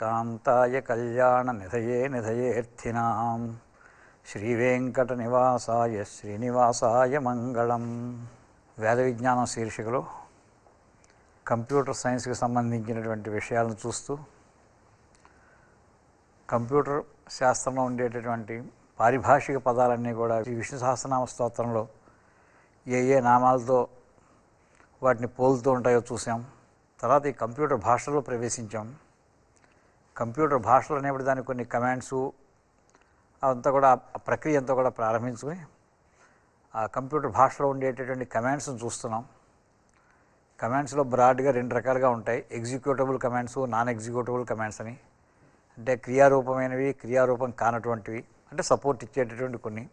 కాంతాయ కళ్యాణ నిధయే నిధయేర్థినాం శ్రీవేంకట నివాసాయ శ్రీనివాసాయ మంగళం వేద విజ్ఞానం శీర్షికలో కంప్యూటర్ సైన్స్కి సంబంధించినటువంటి విషయాలను చూస్తూ కంప్యూటర్ శాస్త్రంలో ఉండేటటువంటి పారిభాషిక పదాలన్నీ కూడా ఈ విష్ణు సహస్రనామ స్తోత్రంలో ఏ ఏ నామాలతో వాటిని పోలుతూ ఉంటాయో చూసాం తర్వాత ఈ కంప్యూటర్ భాషలో ప్రవేశించాం కంప్యూటర్ భాషలు అనేప్పుడు దానికి కొన్ని కమాండ్స్ అదంతా కూడా ఆ ప్రక్రియ అంతా కూడా ప్రారంభించుకుని ఆ కంప్యూటర్ భాషలో ఉండేటటువంటి కమాండ్స్ని చూస్తున్నాం కమాండ్స్లో బ్రాడ్గా రెండు రకాలుగా ఉంటాయి executable commands non executable commands అని అంటే క్రియారూపమైనవి క్రియారూపం కానటువంటివి అంటే సపోర్ట్ ఇచ్చేటటువంటి కొన్ని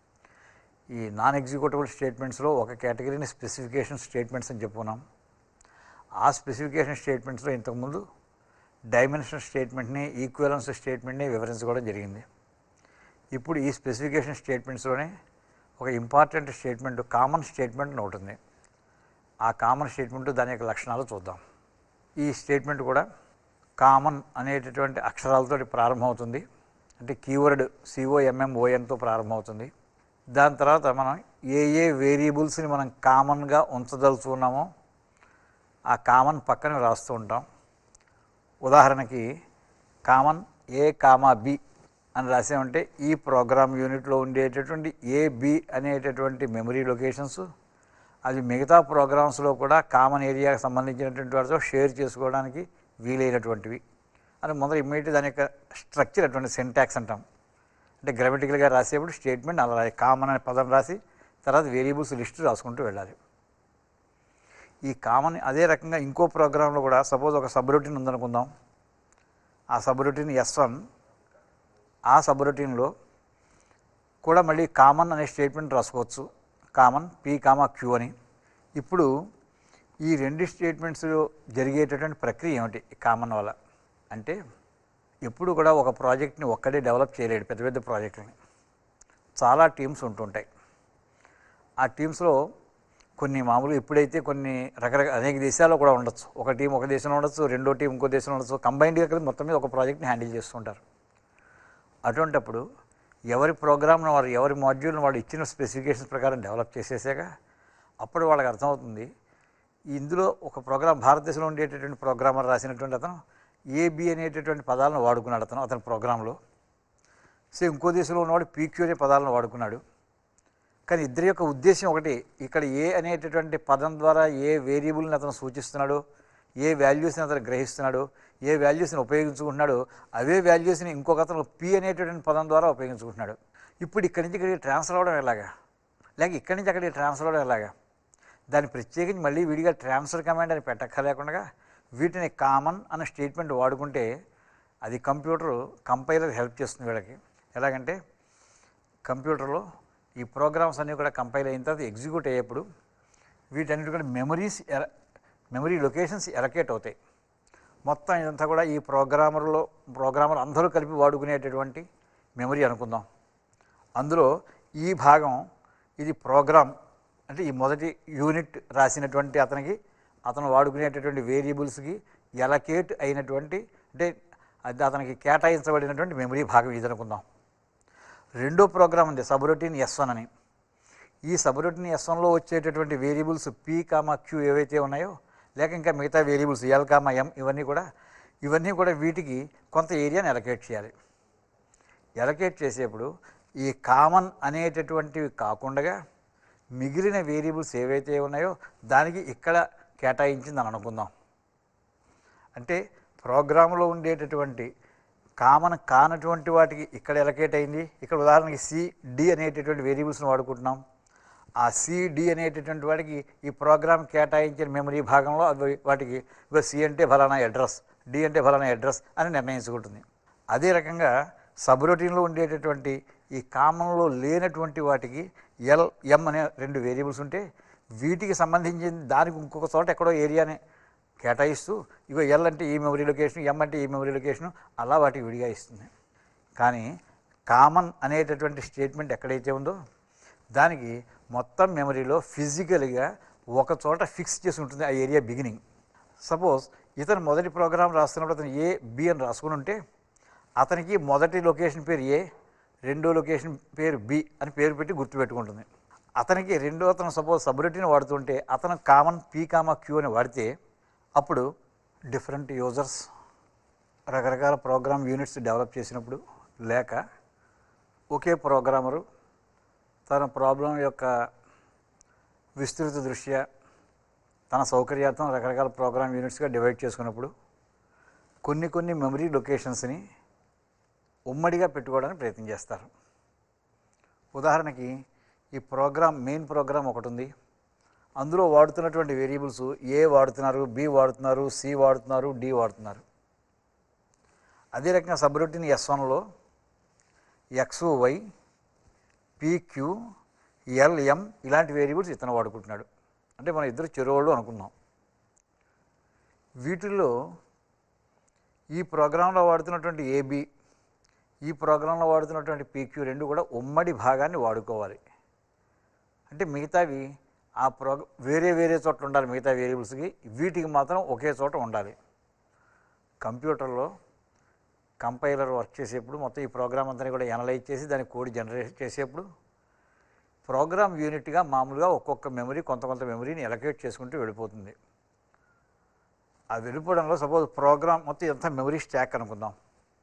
ఈ నాన్ ఎగ్జిక్యూటబుల్ స్టేట్మెంట్స్లో ఒక కేటగిరీని స్పెసిఫికేషన్ స్టేట్మెంట్స్ అని చెప్పుకున్నాం ఆ స్పెసిఫికేషన్ స్టేట్మెంట్స్లో ఇంతకుముందు డైమెన్షన్ స్టేట్మెంట్ని ఈక్వలెన్స్ స్టేట్మెంట్ని వివరించుకోవడం జరిగింది ఇప్పుడు ఈ స్పెసిఫికేషన్ స్టేట్మెంట్స్లోనే ఒక ఇంపార్టెంట్ స్టేట్మెంట్ కామన్ స్టేట్మెంట్ అని ఒకటి ఉంది ఆ కామన్ స్టేట్మెంట్ దాని యొక్క లక్షణాలు చూద్దాం ఈ స్టేట్మెంట్ కూడా కామన్ అనేటటువంటి అక్షరాలతో ప్రారంభమవుతుంది అంటే కీవర్డ్ సిఓఎంఎంఓఎన్తో ప్రారంభమవుతుంది దాని తర్వాత మనం ఏ ఏ వేరియబుల్స్ని మనం కామన్గా ఉంచదలుచుకున్నామో ఆ కామన్ పక్కన రాస్తూ ఉంటాం ఉదాహరణకి కామన్ ఏ కామా బి అని రాసామంటే ఈ ప్రోగ్రామ్ యూనిట్లో ఉండేటటువంటి ఏ బి అనేటటువంటి మెమరీ లొకేషన్స్ అది మిగతా ప్రోగ్రామ్స్లో కూడా కామన్ ఏరియాకి సంబంధించినటువంటి వాటితో షేర్ చేసుకోవడానికి వీలైనటువంటివి అని మొదలు ఇమ్మీడియట్ దాని యొక్క స్ట్రక్చర్ అటువంటి సెంటాక్స్ అంటాం అంటే గ్రామటికల్గా రాసేప్పుడు స్టేట్మెంట్ అలా రాయాలి కామన్ అనే పదం రాసి తర్వాత వేరియబుల్స్ లిస్ట్ రాసుకుంటూ వెళ్ళాలి ఈ కామన్ అదే రకంగా ఇంకో ప్రోగ్రాంలో కూడా సపోజ్ ఒక సబ్ రొటీన్ ఉందనుకుందాం ఆ సబ్ రొటీన్ ఎస్ వన్ ఆ సబ్ రొటీన్లో కూడా మళ్ళీ కామన్ అనే స్టేట్మెంట్ రాసుకోవచ్చు కామన్ పీ కామా క్యూ అని ఇప్పుడు ఈ రెండు స్టేట్మెంట్స్లో జరిగేటటువంటి ప్రక్రియ ఏమిటి ఈ కామన్ వల్ల అంటే ఎప్పుడు కూడా ఒక ప్రాజెక్ట్ని ఒక్కడే డెవలప్ చేయలేడు పెద్ద పెద్ద ప్రాజెక్టులని చాలా టీమ్స్ ఉంటుంటాయి ఆ టీమ్స్లో కొన్ని మామూలు ఇప్పుడైతే కొన్ని రకరకాల అనేక దేశాల్లో కూడా ఉండొచ్చు ఒక టీం ఒక దేశంలో ఉండొచ్చు రెండో టీం ఇంకో దేశంలో ఉండొచ్చు కంబైన్డ్గా కలిపి మొత్తం మీద ఒక ప్రాజెక్ట్ని హ్యాండిల్ చేస్తుంటారు అటువంటప్పుడు ఎవరి ప్రోగ్రామ్ను వారు ఎవరి మాడ్యూల్ని వాళ్ళు ఇచ్చిన స్పెసిఫికేషన్స్ ప్రకారం డెవలప్ చేసేసాక అప్పుడు వాళ్ళకి అర్థమవుతుంది ఇందులో ఒక ప్రోగ్రామ్ భారతదేశంలో ఉండేటటువంటి ప్రోగ్రామర్ రాసినటువంటి అతను ఏబి అనేటటువంటి పదాలను వాడుకున్నాడు అతను అతని ప్రోగ్రాంలో సో ఇంకో దేశంలో ఉన్నవాడు పీక్యూ అనే పదాలను వాడుకున్నాడు కానీ ఇద్దరి యొక్క ఉద్దేశం ఒకటి ఇక్కడ ఏ అనేటటువంటి పదం ద్వారా ఏ వేరియబుల్ని అతను సూచిస్తున్నాడు ఏ వాల్యూస్ని అతను గ్రహిస్తున్నాడు ఏ వాల్యూస్ని ఉపయోగించుకుంటున్నాడు అవే వాల్యూస్ని ఇంకొక అతను పి అనేటటువంటి పదం ద్వారా ఉపయోగించుకుంటున్నాడు ఇప్పుడు ఇక్కడి నుంచి ఇక్కడికి ట్రాన్స్ఫర్ అవ్వడం ఎలాగా లేక ఇక్కడి నుంచి అక్కడికి ట్రాన్స్ఫర్ అవ్వడం ఎలాగా దాన్ని ప్రత్యేకించి మళ్ళీ విడిగా ట్రాన్స్ఫర్ కమాండ్ అని పెట్టక్కర్లేకుండా వీటిని కామన్ అనే స్టేట్మెంట్ వాడుకుంటే అది కంప్యూటర్ కంపైలర్ హెల్ప్ చేస్తుంది వీళ్ళకి ఎలాగంటే కంప్యూటర్లో ఈ ప్రోగ్రామ్స్ అన్నీ కూడా కంపైల్ అయిన తర్వాత ఎగ్జిక్యూట్ అయ్యేప్పుడు వీటన్నిటి కూడా మెమరీస్ ఎర మెమరీ లొకేషన్స్ ఎలకేట్ అవుతాయి మొత్తం ఇదంతా కూడా ఈ ప్రోగ్రామర్లో ప్రోగ్రామర్ అందరూ కలిపి వాడుకునేటటువంటి మెమరీ అనుకుందాం అందులో ఈ భాగం ఇది ప్రోగ్రామ్ అంటే ఈ మొదటి యూనిట్ రాసినటువంటి అతనికి అతను వాడుకునేటటువంటి వేరియబుల్స్కి ఎలకేట్ అయినటువంటి అంటే అది అతనికి కేటాయించబడినటువంటి మెమరీ భాగం ఇది అనుకుందాం రెండో ప్రోగ్రామ్ ఉంది సబ్రొటీన్ ఎస్ వన్ అని ఈ సబ్రొటీన్ ఎస్ వన్లో వచ్చేటటువంటి వేరియబుల్స్ పీ కామా క్యూ ఏవైతే ఉన్నాయో లేక ఇంకా మిగతా వేరియబుల్స్ ఎల్ కామా ఎం ఇవన్నీ కూడా ఇవన్నీ కూడా వీటికి కొంత ఏరియాని ఎలకేట్ చేయాలి ఎలకేట్ చేసేప్పుడు ఈ కామన్ అనేటటువంటివి కాకుండా మిగిలిన వేరియబుల్స్ ఏవైతే ఉన్నాయో దానికి ఇక్కడ కేటాయించిందని అనుకుందాం అంటే ప్రోగ్రాంలో ఉండేటటువంటి కామన్ కానటువంటి వాటికి ఇక్కడ ఎలకేట్ అయింది ఇక్కడ ఉదాహరణకి సి డి అనేటటువంటి వేరియబుల్స్ని వాడుకుంటున్నాం ఆ సి డి అనేటటువంటి వాటికి ఈ ప్రోగ్రామ్ కేటాయించిన మెమరీ భాగంలో అవి వాటికి ఇగో సి అంటే ఫలానా అడ్రస్ డి అంటే ఫలానా అడ్రస్ అని నిర్ణయించుకుంటుంది అదే రకంగా సబ్ రొటీన్లో ఉండేటటువంటి ఈ కామన్లో లేనటువంటి వాటికి ఎల్ ఎం అనే రెండు వేరియబుల్స్ ఉంటే వీటికి సంబంధించిన దానికి ఇంకొక చోట ఎక్కడో ఏరియాని కేటాయిస్తూ ఇగో ఎల్ అంటే ఈ మెమరీ లొకేషన్ ఎం అంటే ఈ మెమరీ లొకేషన్ అలా వాటికి విడిగా ఇస్తుంది కానీ కామన్ అనేటటువంటి స్టేట్మెంట్ ఎక్కడైతే ఉందో దానికి మొత్తం మెమరీలో ఫిజికల్గా ఒక చోట ఫిక్స్ చేసి ఉంటుంది ఆ ఏరియా బిగినింగ్ సపోజ్ ఇతను మొదటి ప్రోగ్రాం రాస్తున్నప్పుడు అతను ఏ బి అని రాసుకుని ఉంటే అతనికి మొదటి లొకేషన్ పేరు ఏ రెండో లొకేషన్ పేరు బి అని పేరు పెట్టి గుర్తుపెట్టుకుంటుంది అతనికి రెండో అతను సపోజ్ సబ్రెటిని వాడుతుంటే అతను కామన్ పీ కామా క్యూ అని వాడితే అప్పుడు డిఫరెంట్ యూజర్స్ రకరకాల ప్రోగ్రామ్ యూనిట్స్ డెవలప్ చేసినప్పుడు లేక ఒకే ప్రోగ్రామరు తన ప్రాబ్లం యొక్క విస్తృత దృష్ట్యా తన సౌకర్యార్థం రకరకాల ప్రోగ్రామ్ యూనిట్స్గా డివైడ్ చేసుకున్నప్పుడు కొన్ని కొన్ని మెమరీ లొకేషన్స్ని ఉమ్మడిగా పెట్టుకోవడానికి ప్రయత్నం చేస్తారు ఉదాహరణకి ఈ ప్రోగ్రామ్ మెయిన్ ప్రోగ్రామ్ ఒకటి ఉంది అందులో వాడుతున్నటువంటి వేరియబుల్స్ ఏ వాడుతున్నారు బి వాడుతున్నారు సి వాడుతున్నారు డి వాడుతున్నారు అదే రకంగా సబ్రొటీన్ ఎస్ వన్లో ఎక్స్ వై పీక్యూ ఎల్ఎం ఇలాంటి వేరియబుల్స్ ఇతను వాడుకుంటున్నాడు అంటే మన ఇద్దరు చెరువుళ్ళు అనుకున్నాం వీటిల్లో ఈ ప్రోగ్రాంలో వాడుతున్నటువంటి ఏబి ఈ ప్రోగ్రాంలో వాడుతున్నటువంటి పీక్యూ రెండు కూడా ఉమ్మడి భాగాన్ని వాడుకోవాలి అంటే మిగతావి ఆ ప్రోగ వేరే వేరే చోట్ల ఉండాలి మిగతా వేరియబుల్స్కి వీటికి మాత్రం ఒకే చోట ఉండాలి కంప్యూటర్లో కంపైలర్ వర్క్ చేసేప్పుడు మొత్తం ఈ ప్రోగ్రామ్ అంతా కూడా ఎనలైజ్ చేసి దాని కోడ్ జనరేట్ చేసేప్పుడు ప్రోగ్రామ్ యూనిట్గా మామూలుగా ఒక్కొక్క మెమరీ కొంత కొంత మెమరీని ఎలకేట్ చేసుకుంటూ వెళ్ళిపోతుంది ఆ వెళ్ళిపోవడంలో సపోజ్ ప్రోగ్రామ్ మొత్తం ఎంత మెమరీ స్టాక్ అనుకుందాం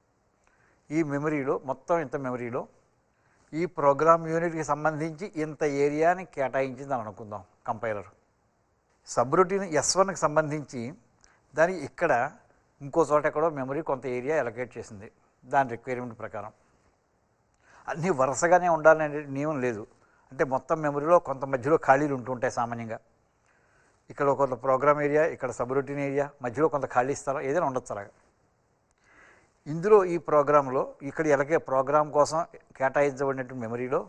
ఈ మెమరీలో మొత్తం ఇంత మెమరీలో ఈ ప్రోగ్రామ్ యూనిట్కి సంబంధించి ఇంత ఏరియాని కేటాయించింది అని అనుకుందాం కంపైలర్ సబ్రొటీన్ ఎస్ వన్కి సంబంధించి దాని ఇక్కడ ఇంకో చోట ఎక్కడో మెమరీ కొంత ఏరియా ఎలకేట్ చేసింది దాని రిక్వైర్మెంట్ ప్రకారం అన్నీ వరుసగానే ఉండాలనే నియమం లేదు అంటే మొత్తం మెమరీలో కొంత మధ్యలో ఖాళీలు ఉంటుంటాయి సామాన్యంగా ఇక్కడ కొంత ప్రోగ్రామ్ ఏరియా ఇక్కడ సబ్రొటీన్ ఏరియా మధ్యలో కొంత ఖాళీ స్థలం ఏదైనా ఉండొచ్చు అలాగా ఇందులో ఈ ప్రోగ్రాంలో ఇక్కడ ఎలాగే ప్రోగ్రామ్ కోసం కేటాయించబడినటువంటి మెమరీలో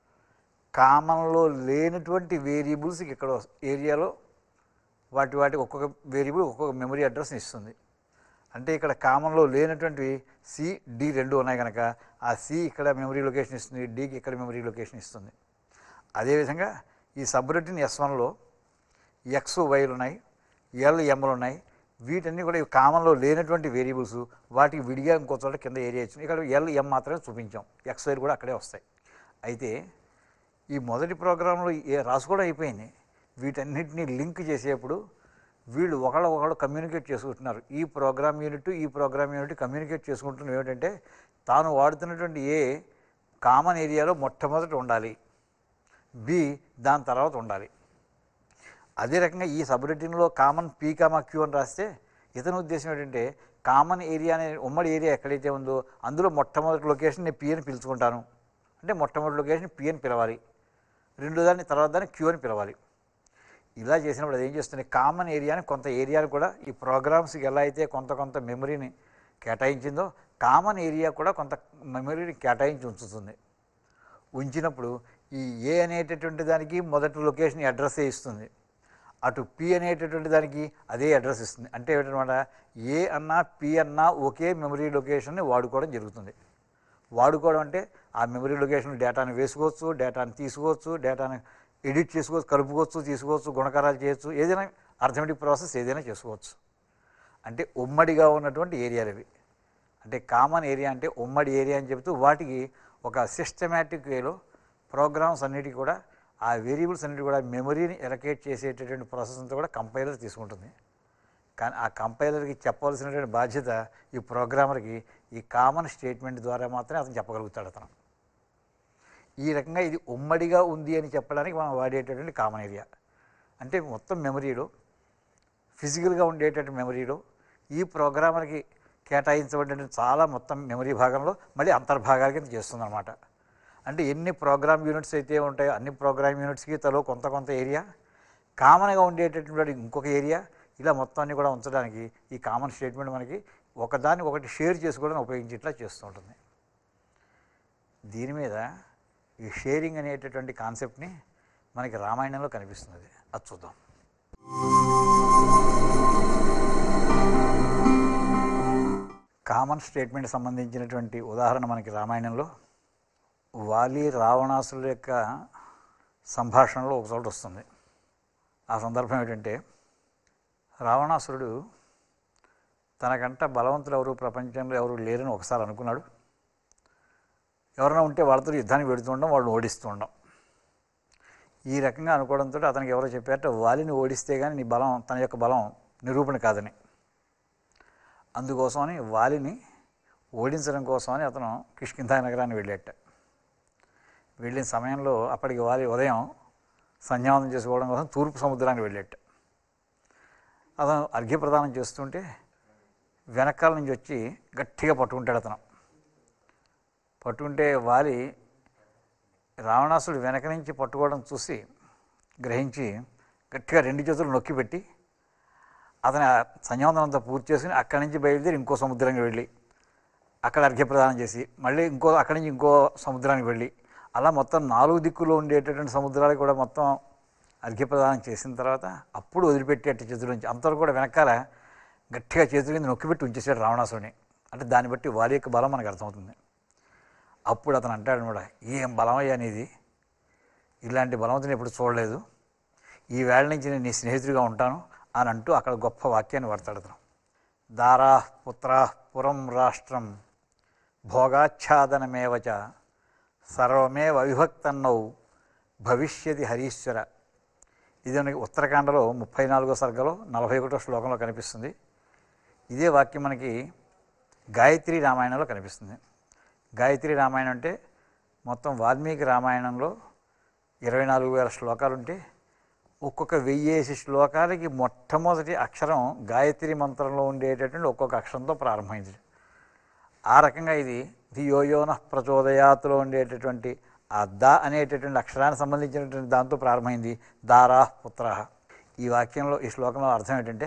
కామన్లో లేనటువంటి వేరియబుల్స్ ఇక్కడ ఏరియాలో వాటి వాటి ఒక్కొక్క వేరియబుల్ ఒక్కొక్క మెమరీ అడ్రస్ని ఇస్తుంది అంటే ఇక్కడ కామన్లో లేనటువంటి సి డి రెండు ఉన్నాయి కనుక ఆ సి ఇక్కడ మెమరీ లొకేషన్ ఇస్తుంది డికి ఇక్కడ మెమరీ లొకేషన్ ఇస్తుంది అదేవిధంగా ఈ సబ్రొటీన్ ఎస్ వన్లో ఎక్స్ వైలు ఉన్నాయి ఎల్ ఎంలు ఉన్నాయి వీటన్నీ కూడా ఇవి కామన్లో లేనటువంటి వేరియబుల్స్ వాటికి విడిగా ఇంకో చోట కింద ఏరియా ఇచ్చింది ఇక్కడ ఎల్ ఎం మాత్రమే చూపించాం ఎక్స్ వైలు కూడా అక్కడే వస్తాయి అయితే ఈ మొదటి ప్రోగ్రాంలో ఏ రాసుకోవడం అయిపోయింది వీటన్నిటిని లింక్ చేసేప్పుడు వీళ్ళు ఒకళ్ళు ఒకళ్ళు కమ్యూనికేట్ చేసుకుంటున్నారు ఈ ప్రోగ్రామ్ యూనిట్ ఈ ప్రోగ్రామ్ యూనిట్ కమ్యూనికేట్ చేసుకుంటున్నది ఏమిటంటే తాను వాడుతున్నటువంటి ఏ కామన్ ఏరియాలో మొట్టమొదట ఉండాలి బి దాని తర్వాత ఉండాలి అదే రకంగా ఈ సబ్రెటిన్లో కామన్ పీ కామా క్యూ అని రాస్తే ఇతని ఉద్దేశం ఏంటంటే కామన్ ఏరియా అనే ఉమ్మడి ఏరియా ఎక్కడైతే ఉందో అందులో మొట్టమొదటి లొకేషన్ నేను పీ అని పిలుచుకుంటాను అంటే మొట్టమొదటి లొకేషన్ పీ అని పిలవాలి రెండో దాన్ని తర్వాత దాన్ని క్యూ అని పిలవాలి ఇలా చేసినప్పుడు అది ఏం చేస్తుంది కామన్ ఏరియాని కొంత ఏరియాని కూడా ఈ ప్రోగ్రామ్స్కి ఎలా అయితే కొంత కొంత మెమరీని కేటాయించిందో కామన్ ఏరియా కూడా కొంత మెమరీని కేటాయించి ఉంచుతుంది ఉంచినప్పుడు ఈ ఏ అనేటటువంటి దానికి మొదటి లొకేషన్ అడ్రస్ ఇస్తుంది అటు పి అనేటటువంటి దానికి అదే అడ్రస్ ఇస్తుంది అంటే ఏమిటనమాట ఏ అన్నా పి అన్నా ఒకే మెమరీ లొకేషన్ని వాడుకోవడం జరుగుతుంది వాడుకోవడం అంటే ఆ మెమరీ లొకేషన్ డేటాని వేసుకోవచ్చు డేటాని తీసుకోవచ్చు డేటాని ఎడిట్ చేసుకోవచ్చు కలుపుకోవచ్చు తీసుకోవచ్చు గుణకారాలు చేయొచ్చు ఏదైనా అర్థమెటిక్ ప్రాసెస్ ఏదైనా చేసుకోవచ్చు అంటే ఉమ్మడిగా ఉన్నటువంటి ఏరియాలు ఇవి అంటే కామన్ ఏరియా అంటే ఉమ్మడి ఏరియా అని చెబుతూ వాటికి ఒక సిస్టమేటిక్ వేలో ప్రోగ్రామ్స్ అన్నిటికీ కూడా ఆ వేరియబుల్స్ అన్నిటి కూడా మెమరీని ఎలకేట్ చేసేటటువంటి ప్రాసెస్ అంతా కూడా కంపైలర్ తీసుకుంటుంది కానీ ఆ కంపైలర్కి చెప్పవలసినటువంటి బాధ్యత ఈ ప్రోగ్రామర్కి ఈ కామన్ స్టేట్మెంట్ ద్వారా మాత్రమే అతను చెప్పగలుగుతాడు అతను ఈ రకంగా ఇది ఉమ్మడిగా ఉంది అని చెప్పడానికి మనం వాడేటటువంటి కామన్ ఏరియా అంటే మొత్తం మెమరీలో ఫిజికల్గా ఉండేటటువంటి మెమరీలో ఈ ప్రోగ్రామర్కి కేటాయించబడిన చాలా మొత్తం మెమరీ భాగంలో మళ్ళీ అంతర్భాగాల కింద చేస్తుందన్నమాట అంటే ఎన్ని ప్రోగ్రామ్ యూనిట్స్ అయితే ఉంటాయో అన్ని ప్రోగ్రామ్ యూనిట్స్కి తలో కొంత కొంత ఏరియా కామన్గా ఉండేటటువంటి ఇంకొక ఏరియా ఇలా మొత్తాన్ని కూడా ఉంచడానికి ఈ కామన్ స్టేట్మెంట్ మనకి ఒకదాన్ని ఒకటి షేర్ చేసుకోవడం ఉపయోగించేట్లా చేస్తూ ఉంటుంది దీని మీద ఈ షేరింగ్ అనేటటువంటి కాన్సెప్ట్ని మనకి రామాయణంలో కనిపిస్తున్నది అది చూద్దాం కామన్ స్టేట్మెంట్ సంబంధించినటువంటి ఉదాహరణ మనకి రామాయణంలో వాలి రావణాసుల యొక్క సంభాషణలో ఒక చోట వస్తుంది ఆ సందర్భం ఏంటంటే రావణాసురుడు తనకంట బలవంతులు ఎవరు ప్రపంచంలో ఎవరు లేరని ఒకసారి అనుకున్నాడు ఎవరైనా ఉంటే వాళ్ళతో యుద్ధానికి పెడుతుండడం వాళ్ళు ఓడిస్తూ ఉండడం ఈ రకంగా అనుకోవడంతో అతనికి ఎవరో చెప్పారట వాలిని ఓడిస్తే కానీ నీ బలం తన యొక్క బలం నిరూపణ కాదని అందుకోసమని వాలిని ఓడించడం కోసమని అతను కిష్కింధా నగరాన్ని వెళ్ళేట వెళ్ళిన సమయంలో అప్పటికి వాలి ఉదయం సంధ్యావందనం చేసుకోవడం కోసం తూర్పు సముద్రానికి వెళ్ళేట అతను అర్ఘ్యప్రదానం చేస్తుంటే వెనకాల నుంచి వచ్చి గట్టిగా పట్టుకుంటాడు అతను పట్టుకుంటే వాలి రావణాసుడు వెనక నుంచి పట్టుకోవడం చూసి గ్రహించి గట్టిగా రెండు చేతులు నొక్కి పెట్టి అతని ఆ సంయోగం అంతా పూర్తి చేసుకుని అక్కడి నుంచి బయలుదేరి ఇంకో సముద్రానికి వెళ్ళి అక్కడ అర్ఘ్యప్రదానం చేసి మళ్ళీ ఇంకో అక్కడి నుంచి ఇంకో సముద్రానికి వెళ్ళి అలా మొత్తం నాలుగు దిక్కులు ఉండేటటువంటి సముద్రాలకు కూడా మొత్తం అర్ఘ్యప్రదానం చేసిన తర్వాత అప్పుడు వదిలిపెట్టేట చేతుల నుంచి అంతవరకు కూడా వెనకాల గట్టిగా చేతుల కింద నొక్కిపెట్టి ఉంచేసాడు రావణాసుని అంటే దాన్ని బట్టి వారి యొక్క బలం మనకు అర్థమవుతుంది అప్పుడు అతను అంటాడు అనమాట ఏం బలమయ్యా నీది ఇలాంటి బలవంతుని ఎప్పుడు చూడలేదు ఈ వేళ నుంచి నేను నీ స్నేహితుడిగా ఉంటాను అని అంటూ అక్కడ గొప్ప వాక్యాన్ని వాడతాడు అతను దారా పుత్ర పురం రాష్ట్రం భోగాచ్ఛాదనమేవచ సర్వమేవ అవిభక్తన్నౌ భవిష్యతి హరీశ్వర ఇది మనకి ఉత్తరాఖండలో ముప్పై నాలుగో సర్గలో నలభై ఒకటో శ్లోకంలో కనిపిస్తుంది ఇదే వాక్యం మనకి గాయత్రి రామాయణంలో కనిపిస్తుంది గాయత్రి రామాయణం అంటే మొత్తం వాల్మీకి రామాయణంలో ఇరవై నాలుగు వేల శ్లోకాలు ఉంటే ఒక్కొక్క వెయ్యేసి శ్లోకాలకి మొట్టమొదటి అక్షరం గాయత్రి మంత్రంలో ఉండేటటువంటి ఒక్కొక్క అక్షరంతో ప్రారంభమైంది ఆ రకంగా ఇది ధియోయోన ప్రచోదయాతులో ఉండేటటువంటి ఆ ద అనేటటువంటి అక్షరానికి సంబంధించినటువంటి దాంతో ప్రారంభమైంది దారా పుత్ర ఈ వాక్యంలో ఈ శ్లోకంలో అర్థం ఏంటంటే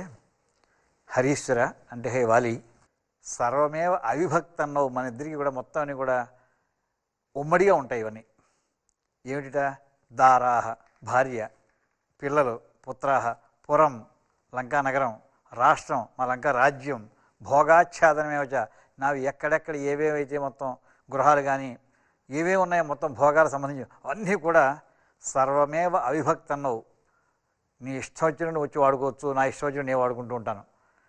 హరీశ్వర అంటే హే వాలి సర్వమేవ అవిభక్తన్నవు మన ఇద్దరికి కూడా మొత్తం అన్ని కూడా ఉమ్మడిగా ఉంటాయి ఇవన్నీ ఏమిటిట దారాహ భార్య పిల్లలు పుత్రాహ పురం లంకా నగరం రాష్ట్రం మా లంకా రాజ్యం భోగాచ్ఛాదనమేవచ నావి ఎక్కడెక్కడ ఏవేవైతే మొత్తం గృహాలు కానీ ఏవేవి ఉన్నాయో మొత్తం భోగాలకు సంబంధించి అన్నీ కూడా సర్వమేవ అవిభక్తన్నవు నీ ఇష్టం వచ్చినట్టు వచ్చి వాడుకోవచ్చు నా ఇష్టం వచ్చినట్టు నేను వాడుకుంటూ ఉంటాను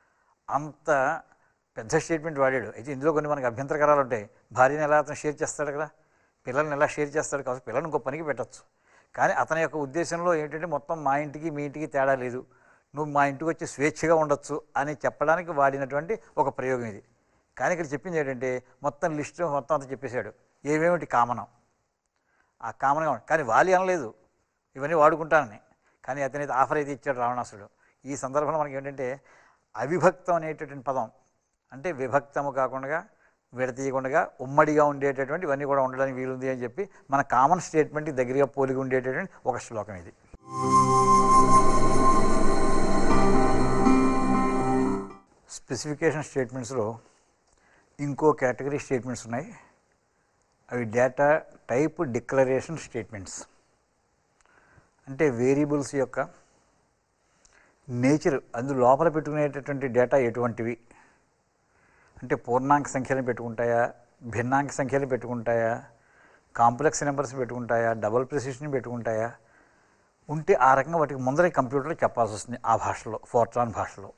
అంత పెద్ద స్టేట్మెంట్ వాడాడు అయితే ఇందులో కొన్ని మనకి అభ్యంతరకరాలు ఉంటాయి భార్యని ఎలా అతను షేర్ చేస్తాడు కదా పిల్లల్ని ఎలా షేర్ చేస్తాడు కాబట్టి పిల్లల్ని ఇంకో పనికి పెట్టచ్చు కానీ అతని యొక్క ఉద్దేశంలో ఏంటంటే మొత్తం మా ఇంటికి మీ ఇంటికి తేడా లేదు నువ్వు మా ఇంటికి వచ్చి స్వేచ్ఛగా ఉండొచ్చు అని చెప్పడానికి వాడినటువంటి ఒక ప్రయోగం ఇది కానీ ఇక్కడ చెప్పింది ఏంటంటే మొత్తం లిస్టు మొత్తం అంతా చెప్పేశాడు ఏమేమిటి కామనం ఆ కామన్గా ఉంది కానీ వాలి అనలేదు ఇవన్నీ వాడుకుంటానని కానీ అతనైతే ఆఫర్ అయితే ఇచ్చాడు రావణాసుడు ఈ సందర్భంలో మనకి ఏంటంటే అవిభక్తం అనేటటువంటి పదం అంటే విభక్తము కాకుండా విడతీయకుండా ఉమ్మడిగా ఉండేటటువంటి ఇవన్నీ కూడా ఉండడానికి వీలుంది అని చెప్పి మన కామన్ స్టేట్మెంట్కి దగ్గరగా పోలిగి ఉండేటటువంటి ఒక శ్లోకం ఇది స్పెసిఫికేషన్ స్టేట్మెంట్స్లో ఇంకో కేటగిరీ స్టేట్మెంట్స్ ఉన్నాయి అవి డేటా టైప్ డిక్లరేషన్ స్టేట్మెంట్స్ అంటే వేరియబుల్స్ యొక్క నేచర్ అందు లోపల పెట్టుకునేటటువంటి డేటా ఎటువంటివి అంటే పూర్ణాంక సంఖ్యలను పెట్టుకుంటాయా భిన్నాంక సంఖ్యలు పెట్టుకుంటాయా కాంప్లెక్స్ నెంబర్స్ పెట్టుకుంటాయా డబుల్ ప్రెసిషన్ పెట్టుకుంటాయా ఉంటే ఆ రకంగా వాటికి ముందరే కంప్యూటర్లో చెప్పాల్సి వస్తుంది ఆ భాషలో ఫోర్ట్రాన్ భాషలో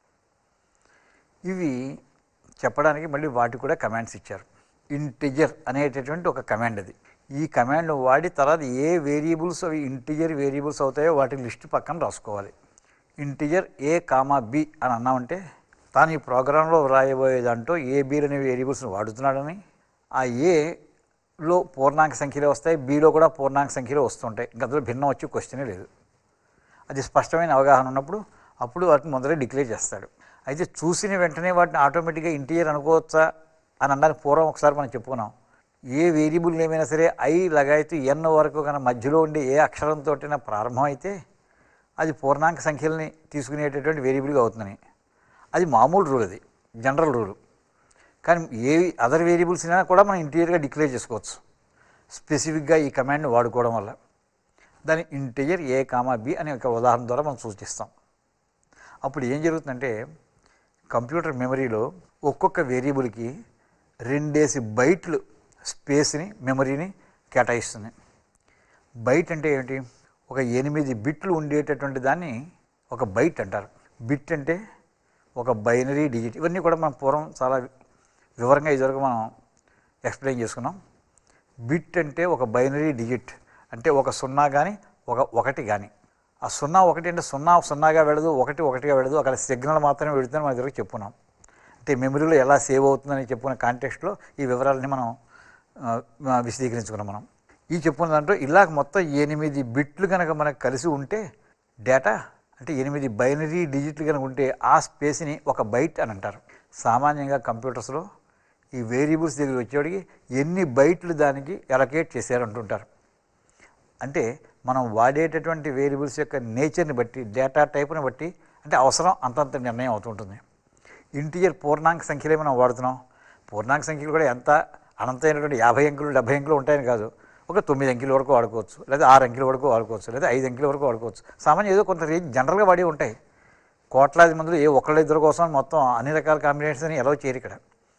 ఇవి చెప్పడానికి మళ్ళీ వాటికి కూడా కమాండ్స్ ఇచ్చారు ఇంటిజర్ అనేటటువంటి ఒక కమాండ్ అది ఈ కమాండ్ వాడి తర్వాత ఏ వేరియబుల్స్ అవి ఇంటిజర్ వేరియబుల్స్ అవుతాయో వాటి లిస్ట్ పక్కన రాసుకోవాలి ఇంటిజర్ ఏ కామా బి అని అన్నామంటే తాను ఈ ప్రోగ్రాంలో వ్రాయబోయే దాంట్లో ఏ బీర్ అనే వేరియబుల్స్ని వాడుతున్నాడని ఆ ఏలో పూర్ణాంక సంఖ్యలో వస్తాయి బీలో కూడా పూర్ణాంక సంఖ్యలో వస్తుంటాయి గదిలో భిన్నం వచ్చి క్వశ్చనే లేదు అది స్పష్టమైన అవగాహన ఉన్నప్పుడు అప్పుడు వాటిని ముందరే డిక్లేర్ చేస్తాడు అయితే చూసిన వెంటనే వాటిని ఆటోమేటిక్గా ఇంటీరియర్ అనుకోవచ్చా అని అనడానికి పూర్వం ఒకసారి మనం చెప్పుకున్నాం ఏ వేరియబుల్ ఏమైనా సరే ఐ లగాయతు ఎన్ వరకు కన్నా మధ్యలో ఉండే ఏ అక్షరంతో ప్రారంభం అయితే అది పూర్ణాంక సంఖ్యల్ని తీసుకునేటటువంటి వేరియబుల్గా అవుతుందని అది మామూలు రూల్ అది జనరల్ రూల్ కానీ ఏ అదర్ వేరియబుల్స్ అయినా కూడా మనం ఇంటీరియర్గా డిక్లేర్ చేసుకోవచ్చు స్పెసిఫిక్గా ఈ కమాండ్ని వాడుకోవడం వల్ల దాని ఇంటీరియర్ ఏ కామా బి అనే ఒక ఉదాహరణ ద్వారా మనం సూచిస్తాం అప్పుడు ఏం జరుగుతుందంటే కంప్యూటర్ మెమరీలో ఒక్కొక్క వేరియబుల్కి రెండేసి బైట్లు స్పేస్ని మెమరీని కేటాయిస్తుంది బైట్ అంటే ఏమిటి ఒక ఎనిమిది బిట్లు ఉండేటటువంటి దాన్ని ఒక బైట్ అంటారు బిట్ అంటే ఒక బైనరీ డిజిట్ ఇవన్నీ కూడా మనం పూర్వం చాలా వివరంగా ఇదివరకు మనం ఎక్స్ప్లెయిన్ చేసుకున్నాం బిట్ అంటే ఒక బైనరీ డిజిట్ అంటే ఒక సున్నా కానీ ఒక ఒకటి కానీ ఆ సున్నా ఒకటి అంటే సున్నా సున్నాగా వెళ్ళదు ఒకటి ఒకటిగా వెళ్ళదు అక్కడ సిగ్నల్ మాత్రమే వెళుతుందని మనం ఇదివరకు చెప్పుకున్నాం అంటే మెమరీలో ఎలా సేవ్ అవుతుందని చెప్పుకున్న కాంటెక్స్ట్లో ఈ వివరాలని మనం ఆ, ఆ, విశదీకరించుకున్నాం మనం ఈ చెప్పుకున్న దాంట్లో ఇలా మొత్తం ఎనిమిది బిట్లు కనుక మనకు కలిసి ఉంటే డేటా అంటే ఎనిమిది బైనరీ డిజిట్లు కనుక ఉంటే ఆ స్పేస్ని ఒక బైట్ అని అంటారు సామాన్యంగా కంప్యూటర్స్లో ఈ వేరియబుల్స్ దగ్గర వచ్చేవాడికి ఎన్ని బైట్లు దానికి ఎలకేట్ చేశారు అంటుంటారు అంటే మనం వాడేటటువంటి వేరియబుల్స్ యొక్క నేచర్ని బట్టి డేటా టైప్ని బట్టి అంటే అవసరం అంతంత నిర్ణయం అవుతుంటుంది ఇంటీజర్ పూర్ణాంక సంఖ్యలే మనం వాడుతున్నాం పూర్ణాంక సంఖ్యలు కూడా ఎంత అనంతమైనటువంటి యాభై అంకెలు డెబ్బై అంకెలు ఉంటాయని కాదు ఒక తొమ్మిది అంకెల వరకు వాడుకోవచ్చు లేదా ఆరు అంకెల వరకు వాడుకోవచ్చు లేదా ఐదు అంకెల వరకు వాడుకోవచ్చు సామాన్యం ఏదో కొంత రేంజ్ జనరల్గా వాడి ఉంటాయి కోట్లాది మందిలో ఏ ఒక్కళ్ళ ఇద్దరు కోసం మొత్తం అన్ని రకాల కాంబినేషన్స్ అని ఎలా చేయరు ఇక్కడ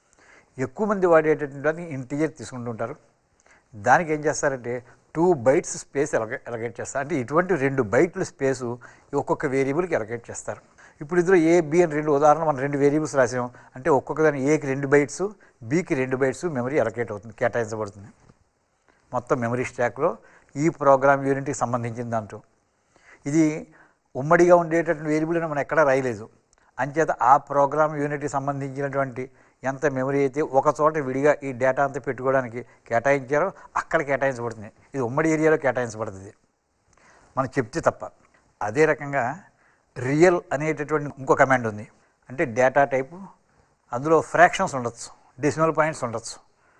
ఎక్కువ మంది వాడేటటువంటి దాన్ని ఇంటీజర్ తీసుకుంటుంటారు దానికి ఏం చేస్తారంటే టూ బైట్స్ స్పేస్ ఎలగే ఎలగేట్ చేస్తారు అంటే ఇటువంటి రెండు బైట్ల స్పేసు ఒక్కొక్క వేరియబుల్కి ఎలగేట్ చేస్తారు ఇప్పుడు ఇందులో ఏ బి అని రెండు ఉదాహరణ మనం రెండు వేరియబుల్స్ రాసాం అంటే ఒక్కొక్క దాని ఏకి రెండు బైట్స్ బికి రెండు బైట్స్ మెమరీ ఎలకేట్ అవుతుంది కేటాయించబడుతుంది మొత్తం మెమరీ స్టాక్లో ఈ ప్రోగ్రామ్ యూనిట్కి సంబంధించిన దాంట్లో ఇది ఉమ్మడిగా ఉండేటటువంటి వేరియబుల్ అని మనం ఎక్కడా రాయలేదు అంచేత ఆ ప్రోగ్రామ్ యూనిట్కి సంబంధించినటువంటి ఎంత మెమరీ అయితే ఒక చోట విడిగా ఈ డేటా అంతా పెట్టుకోవడానికి కేటాయించారో అక్కడ కేటాయించబడుతుంది ఇది ఉమ్మడి ఏరియాలో కేటాయించబడుతుంది మనం చెప్తే తప్ప అదే రకంగా రియల్ అనేటటువంటి ఇంకో కమాండ్ ఉంది అంటే డేటా టైపు అందులో ఫ్రాక్షన్స్ ఉండొచ్చు డెసిమల్ పాయింట్స్ ఉండొచ్చు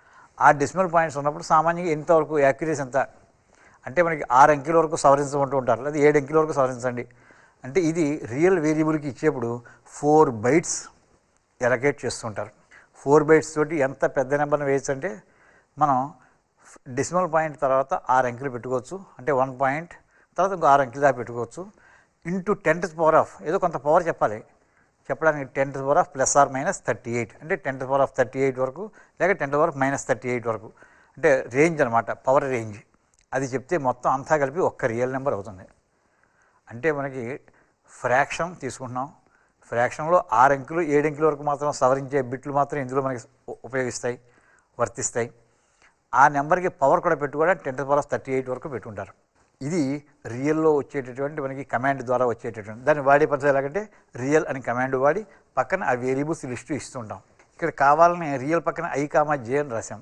ఆ డెసిమల్ పాయింట్స్ ఉన్నప్పుడు సామాన్యంగా ఎంతవరకు యాక్యురేస్ ఎంత అంటే మనకి ఆరు అంకెల వరకు సవరించమంటూ ఉంటారు లేదా ఏడు అంకెల వరకు సవరించండి అంటే ఇది రియల్ వేరియబుల్కి ఇచ్చేప్పుడు ఫోర్ బైట్స్ ఎలకేట్ చేస్తుంటారు ఫోర్ బైట్స్ తోటి ఎంత పెద్ద నెంబర్ని వేయచ్చు అంటే మనం డెసిమల్ పాయింట్ తర్వాత ఆరు అంకెలు పెట్టుకోవచ్చు అంటే వన్ పాయింట్ తర్వాత ఇంకో ఆరు అంకెలు దాకా పెట్టుకోవచ్చు ఇంటూ టెన్త్ పవర్ ఆఫ్ ఏదో కొంత పవర్ చెప్పాలి చెప్పడానికి tenth power of plus or minus thirty eight అంటే tenth power of thirty eight వరకు లేక tenth power of minus thirty eight వరకు అంటే రేంజ్ అనమాట పవర్ రేంజ్ అది చెప్తే మొత్తం అంతా కలిపి ఒక్క రియల్ నెంబర్ అవుతుంది అంటే మనకి ఫ్రాక్షన్ తీసుకుంటున్నాం ఫ్రాక్షన్లో ఆరు అంకెలు ఏడు అంకెల వరకు మాత్రం సవరించే బిట్లు మాత్రం ఇందులో మనకి ఉ- ఉపయోగిస్తాయి వర్తిస్తాయి ఆ నెంబర్కి పవర్ కూడా పెట్టుకోవడానికి tenth power of thirty eight వరకు పెట్టుకుంటారు ఇది రియల్లో వచ్చేటటువంటి మనకి కమాండ్ ద్వారా వచ్చేటటువంటి దాన్ని వాడే పద్ధతి ఎలాగంటే రియల్ అని కమాండ్ వాడి పక్కన ఆ వేరియబుల్స్ లిస్టు ఇస్తుంటాం ఇక్కడ కావాలని రియల్ పక్కన ఐ కామా జే అని రాసాం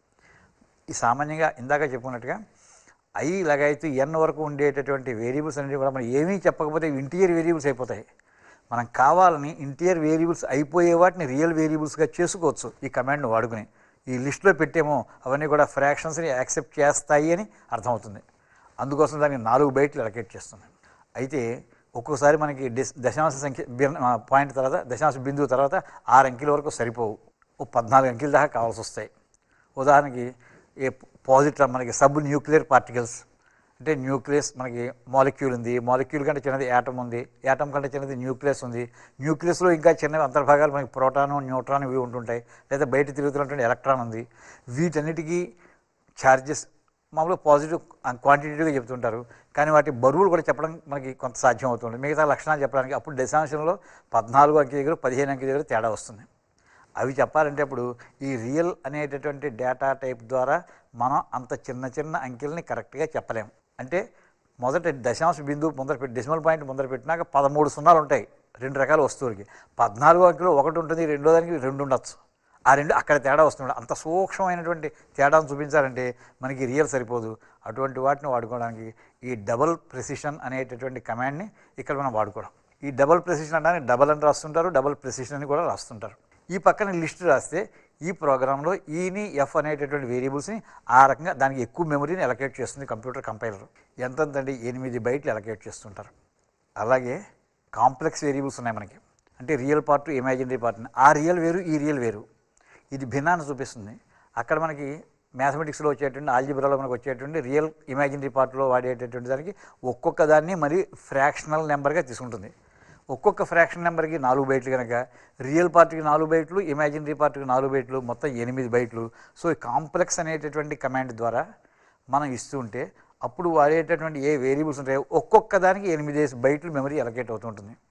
ఈ సామాన్యంగా ఇందాక చెప్పుకున్నట్టుగా ఐ లగాయతు ఎన్ వరకు ఉండేటటువంటి వేరియబుల్స్ అనేవి కూడా మనం ఏమీ చెప్పకపోతే ఇంటీరియర్ వేరియబుల్స్ అయిపోతాయి మనం కావాలని ఇంటీరియర్ వేరియబుల్స్ అయిపోయే వాటిని రియల్ వేరియబుల్స్గా చేసుకోవచ్చు ఈ కమాండ్ను వాడుకుని ఈ లిస్ట్లో పెట్టేమో అవన్నీ కూడా ఫ్రాక్షన్స్ని యాక్సెప్ట్ చేస్తాయి అని అర్థమవుతుంది అందుకోసం దానికి నాలుగు బైట్లు అలకేట్ చేస్తుంది అయితే ఒక్కోసారి మనకి డిస్ దశాంశ సంఖ్య బిర్- ఆ, పాయింట్ తర్వాత దశాంశ బిందువు తర్వాత ఆరు అంకెల వరకు సరిపోవు ఓ పద్నాలుగు అంకెల దాకా కావాల్సి వస్తాయి ఉదాహరణకి ఏ పాజిటివ్ మనకి సబ్ న్యూక్లియర్ పార్టికల్స్ అంటే న్యూక్లియస్ మనకి మాలిక్యూల్ ఉంది మాలిక్యూల్ కంటే చిన్నది యాటమ్ ఉంది యాటమ్ కంటే చిన్నది న్యూక్లియస్ ఉంది న్యూక్లియస్లో ఇంకా చిన్న అంతర్భాగాలు మనకి ప్రోటాను న్యూట్రాన్ ఇవి ఉంటుంటాయి లేదా బయట తిరుగుతున్నటువంటి ఎలక్ట్రాన్ ఉంది వీటన్నిటికీ ఛార్జెస్ మామూలుగా పాజిటివ్ క్వాంటిటేటివ్గా చెప్తుంటారు కానీ వాటి బరువులు కూడా చెప్పడం మనకి కొంత సాధ్యం అవుతుంది మిగతా లక్షణాలు చెప్పడానికి అప్పుడు దశాంశంలో పద్నాలుగు అంకె దగ్గర పదిహేను అంకె దగ్గర తేడా వస్తుంది అవి చెప్పాలంటే అప్పుడు ఈ రియల్ అనేటటువంటి డేటా టైప్ ద్వారా మనం అంత చిన్న చిన్న అంకెల్ని కరెక్ట్గా చెప్పలేం అంటే మొదట దశాంశ బిందువు ముందర పెట్టి డెసిమల్ పాయింట్ ముందర పెట్టినాక పదమూడు సున్నాలు ఉంటాయి రెండు రకాల వస్తువులకి పద్నాలుగో అంకెలో ఒకటి ఉంటుంది రెండో దానికి రెండు ఉండొచ్చు ఆ రెండు అక్కడ తేడా వస్తుంది అంత సూక్ష్మమైనటువంటి తేడాను చూపించాలంటే మనకి రియల్ సరిపోదు అటువంటి వాటిని వాడుకోవడానికి ఈ డబల్ ప్రెసిషన్ అనేటటువంటి కమాండ్ని ఇక్కడ మనం వాడుకోవడం ఈ డబల్ ప్రెసిషన్ అనడానికి డబల్ అని రాస్తుంటారు డబల్ ప్రెసిషన్ అని కూడా రాస్తుంటారు ఈ పక్కన లిస్ట్ రాస్తే ఈ ప్రోగ్రాంలో ఈని ఎఫ్ అనేటటువంటి వేరియబుల్స్ని ఆ రకంగా దానికి ఎక్కువ మెమరీని ఎలకేట్ చేస్తుంది కంప్యూటర్ కంపైలర్ ఎంతంతండి ఎనిమిది బైట్లు ఎలకేట్ చేస్తుంటారు అలాగే కాంప్లెక్స్ వేరియబుల్స్ ఉన్నాయి మనకి అంటే రియల్ పార్ట్ ఇమాజినరీ పార్ట్ ఆ రియల్ వేరు ఈ రియల్ వేరు ఇది భిన్నాన్ని చూపిస్తుంది అక్కడ మనకి మ్యాథమెటిక్స్లో వచ్చేటువంటి ఆల్జిబ్రాలో మనకు వచ్చేటువంటి రియల్ ఇమాజినరీ పార్ట్లో వాడేటటువంటి దానికి ఒక్కొక్క దాన్ని మరి ఫ్రాక్షనల్ నెంబర్గా తీసుకుంటుంది ఒక్కొక్క ఫ్రాక్షన్ నెంబర్కి నాలుగు బైట్లు కనుక రియల్ పార్ట్కి నాలుగు బైట్లు ఇమాజినరీ పార్ట్కి నాలుగు బైట్లు మొత్తం ఎనిమిది బైట్లు సో ఈ కాంప్లెక్స్ అనేటటువంటి కమాండ్ ద్వారా మనం ఇస్తూ ఉంటే అప్పుడు వాడేటటువంటి ఏ వేరియబుల్స్ ఉంటాయో ఒక్కొక్క దానికి ఎనిమిది బైట్లు మెమరీ అలకేట్ అవుతుంటుంది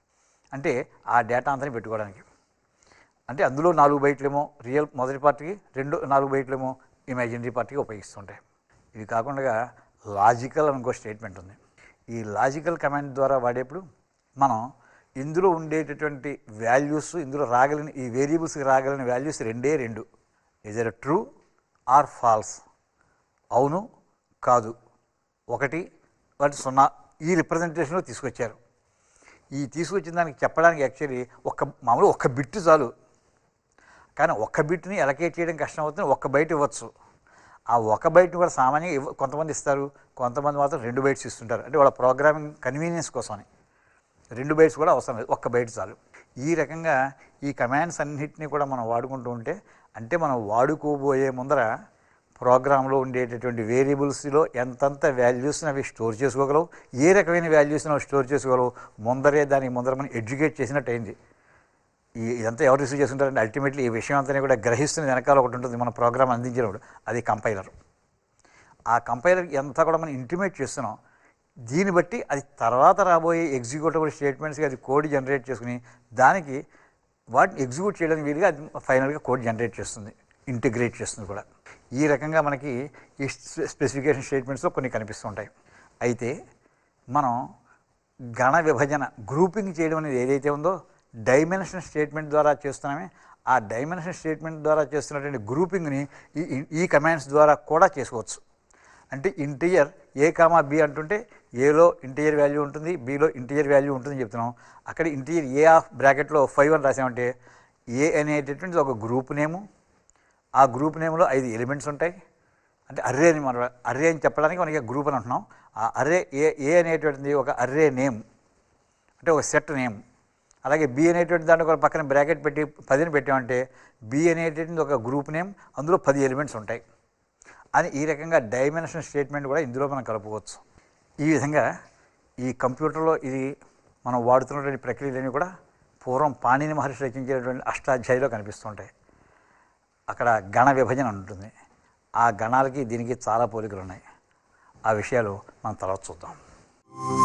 అంటే ఆ డేటా అంతా పెట్టుకోవడానికి అంటే అందులో నాలుగు బైట్లేమో రియల్ మొదటి పార్టీకి రెండు నాలుగు బైట్లేమో ఇమాజినరీ పార్టీకి ఉపయోగిస్తుంటాయి ఇది కాకుండా లాజికల్ అనుకో స్టేట్మెంట్ ఉంది ఈ లాజికల్ కమాండ్ ద్వారా వాడేప్పుడు మనం ఇందులో ఉండేటటువంటి వాల్యూస్ ఇందులో రాగలిగిన ఈ వేరియబుల్స్కి రాగలిగిన వాల్యూస్ రెండే రెండు ఇదర్ ట్రూ ఆర్ ఫాల్స్ అవును కాదు ఒకటి వాటి సున్నా ఈ రిప్రజెంటేషన్లో తీసుకొచ్చారు ఈ తీసుకొచ్చిన దానికి చెప్పడానికి యాక్చువల్లీ ఒక్క మామూలు ఒక్క బిట్టు చాలు కానీ ఒక్క బిట్ని ఎలకేట్ చేయడం కష్టం అవుతుంది ఒక్క బయట ఇవ్వచ్చు ఆ ఒక బయటని కూడా సామాన్యంగా ఇవ్వ కొంతమంది ఇస్తారు కొంతమంది మాత్రం రెండు బైట్స్ ఇస్తుంటారు అంటే వాళ్ళ ప్రోగ్రామింగ్ కన్వీనియన్స్ కోసమని రెండు బైట్స్ కూడా అవసరం లేదు ఒక్క బైట్ చాలు ఈ రకంగా ఈ కమాండ్స్ అన్నిటినీ కూడా మనం వాడుకుంటూ ఉంటే అంటే మనం వాడుకోబోయే ముందర ప్రోగ్రాంలో ఉండేటటువంటి వేరియబుల్స్లో ఎంతంత వాల్యూస్ని అవి స్టోర్ చేసుకోగలవు ఏ రకమైన వాల్యూస్ని అవి స్టోర్ చేసుకోగలవు ముందరే దానికి ముందర మనం ఎడ్యుకేట్ చేసినట్టు అయింది ఈ ఇదంతా ఎవరు రిసీవ్ చేసుకుంటారంటే అల్టిమేట్లీ ఈ విషయం అంతా కూడా గ్రహిస్తున్న వెనకాల ఒకటి ఉంటుంది మన ప్రోగ్రామ్ అందించినప్పుడు అది కంపైలర్ ఆ కంపైలర్ ఎంత కూడా మనం ఇంటిమేట్ చేస్తున్నాం దీన్ని బట్టి అది తర్వాత రాబోయే ఎగ్జిక్యూటబుల్ స్టేట్మెంట్స్కి అది కోడ్ జనరేట్ చేసుకుని దానికి వాటిని ఎగ్జిక్యూట్ చేయడానికి వీలుగా అది ఫైనల్గా కోడ్ జనరేట్ చేస్తుంది ఇంటిగ్రేట్ చేస్తుంది కూడా ఈ రకంగా మనకి ఈ స్పెసిఫికేషన్ స్టేట్మెంట్స్లో కొన్ని కనిపిస్తుంటాయి అయితే మనం గణ విభజన గ్రూపింగ్ చేయడం అనేది ఏదైతే ఉందో డైమెన్షన్ స్టేట్మెంట్ ద్వారా చేస్తున్నామే ఆ డైమెన్షన్ స్టేట్మెంట్ ద్వారా చేస్తున్నటువంటి గ్రూపింగ్ని ఈ ఈ కమాండ్స్ ద్వారా కూడా చేసుకోవచ్చు అంటే ఇంటీజర్ ఏ కామా బి అంటుంటే ఏలో ఇంటీజర్ వాల్యూ ఉంటుంది బిలో ఇంటీజర్ వాల్యూ ఉంటుందని చెప్తున్నాం అక్కడ ఇంటీజర్ ఏ ఆఫ్ బ్రాకెట్లో ఫైవ్ అని రాసామంటే ఏ అనేటటువంటిది ఒక గ్రూప్ నేము ఆ గ్రూప్ నేమ్లో ఐదు ఎలిమెంట్స్ ఉంటాయి అంటే అర్రే అని మనం అర్రే అని చెప్పడానికి మనకి గ్రూప్ అని అంటున్నాం ఆ అర్రే ఏ ఏ అనేటువంటిది ఒక అర్రే నేమ్ అంటే ఒక సెట్ నేమ్ అలాగే బి అనేటువంటి దాంట్లో ఒక పక్కన బ్రాకెట్ పెట్టి పదిని పెట్టామంటే బి అనేటువంటిది ఒక గ్రూప్ నేమ్ అందులో పది ఎలిమెంట్స్ ఉంటాయి అని ఈ రకంగా డైమెన్షన్ స్టేట్మెంట్ కూడా ఇందులో మనం కలుపుకోవచ్చు ఈ విధంగా ఈ కంప్యూటర్లో ఇది మనం వాడుతున్నటువంటి ప్రక్రియలన్నీ కూడా పూర్వం పాణిని మహర్షి రచించినటువంటి అష్టాధ్యాయులో కనిపిస్తుంటాయి అక్కడ గణ విభజన ఉంటుంది ఆ గణాలకి దీనికి చాలా పోలికలు ఉన్నాయి ఆ విషయాలు మనం తర్వాత చూద్దాం